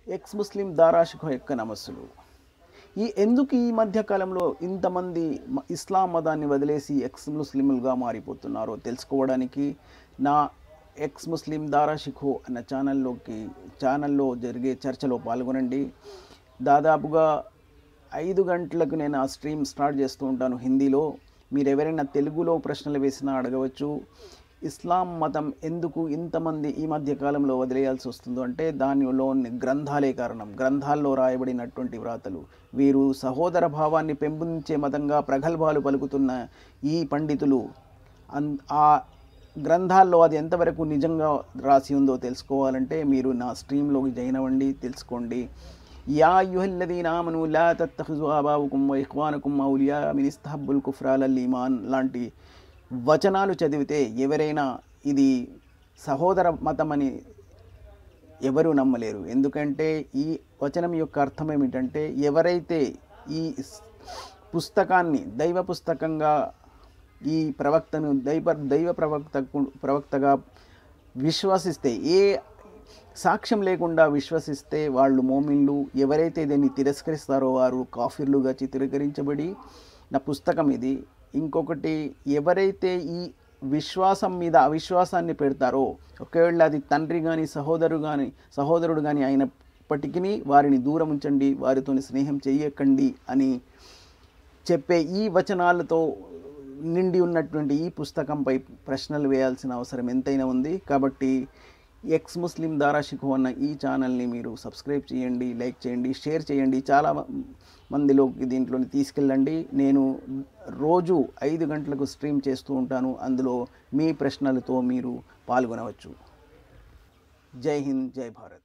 X ముస్లిం దారాషిఖో యొక్క నమస్సులు ఈ ఎందుకు ఈ మధ్య కాలంలో ఇంతమంది మ- ఇస్లాం మతాన్ని వదిలేసి ఎక్స్ ముస్లింలుగా మారిపోతున్నారో తెలుసుకోవడానికి నా ఎక్స్ ముస్లిం దారాషిఖో అన్న ఛానల్లోకి ఛానల్లో జరిగే చర్చలో పాల్గొనండి దాదాపుగా ఐదు గంటలకు నేను ఆ స్ట్రీమ్ స్టార్ట్ చేస్తూ ఉంటాను హిందీలో మీరు ఎవరైనా తెలుగులో ప్రశ్నలు వేసినా అడగవచ్చు ఇస్లాం మతం ఎందుకు ఇంతమంది ఈ మధ్య కాలంలో వదిలేయాల్సి వస్తుందో అంటే దానిలో గ్రంథాలే కారణం గ్రంథాల్లో రాయబడినటువంటి వ్రాతలు వీరు సహోదర భావాన్ని పెంపొందించే మతంగా ప్రగల్భాలు పలుకుతున్న ఈ పండితులు అన్ ఆ గ్రంథాల్లో అది ఎంతవరకు నిజంగా రాసి ఉందో తెలుసుకోవాలంటే మీరు నా స్ట్రీమ్లోకి జాయిన్ అవ్వండి తెలుసుకోండి యా యుహల్లదీన ఆమను లా తత్తఖిజు ఆబావుకుం వ ఇఖ్వానుకుం ఔలియా మిన్ ఇస్తహబ్బుల్ కుఫ్రాలల్ ఈమాన్ లాంటి వచనాలు చదివితే ఎవరైనా ఇది సహోదర మతమని ఎవరు నమ్మలేరు ఎందుకంటే ఈ వచనం యొక్క అర్థం ఏమిటంటే ఎవరైతే ఈ స్- పుస్తకాన్ని దైవ పుస్తకంగా ఈ ప్రవక్తను దైవ దైవ ప్రవక్త ప్రవక్తగా విశ్వసిస్తే ఏ సాక్ష్యం లేకుండా విశ్వసిస్తే వాళ్ళు మోమిన్లు ఎవరైతే దీన్ని తిరస్కరిస్తారో వారు కాఫీర్లుగా చిత్రీకరించబడి నా పుస్తకం ఇది ఇంకొకటి ఎవరైతే ఈ విశ్వాసం మీద అవిశ్వాసాన్ని పెడతారో ఒకవేళ అది తండ్రి కానీ సహోదరు కానీ సహోదరుడు కానీ అయినప్పటికీ వారిని దూరం ఉంచండి వారితో స్నేహం చేయకండి అని చెప్పే ఈ వచనాలతో నిండి ఉన్నటువంటి ఈ పుస్తకంపై ప్రశ్నలు వేయాల్సిన అవసరం ఎంతైనా ఉంది కాబట్టి ఎక్స్ ముస్లిం దారాషిఖు అన్న ఈ ఛానల్ని మీరు సబ్స్క్రైబ్ చేయండి లైక్ చేయండి షేర్ చేయండి చాలా మ- మందిలోకి దీంట్లోని తీసుకెళ్ళండి నేను రోజు ఐదు గంటలకు స్ట్రీమ్ చేస్తూ ఉంటాను అందులో మీ ప్రశ్నలతో మీరు పాల్గొనవచ్చు జై హింద్ జై భారత్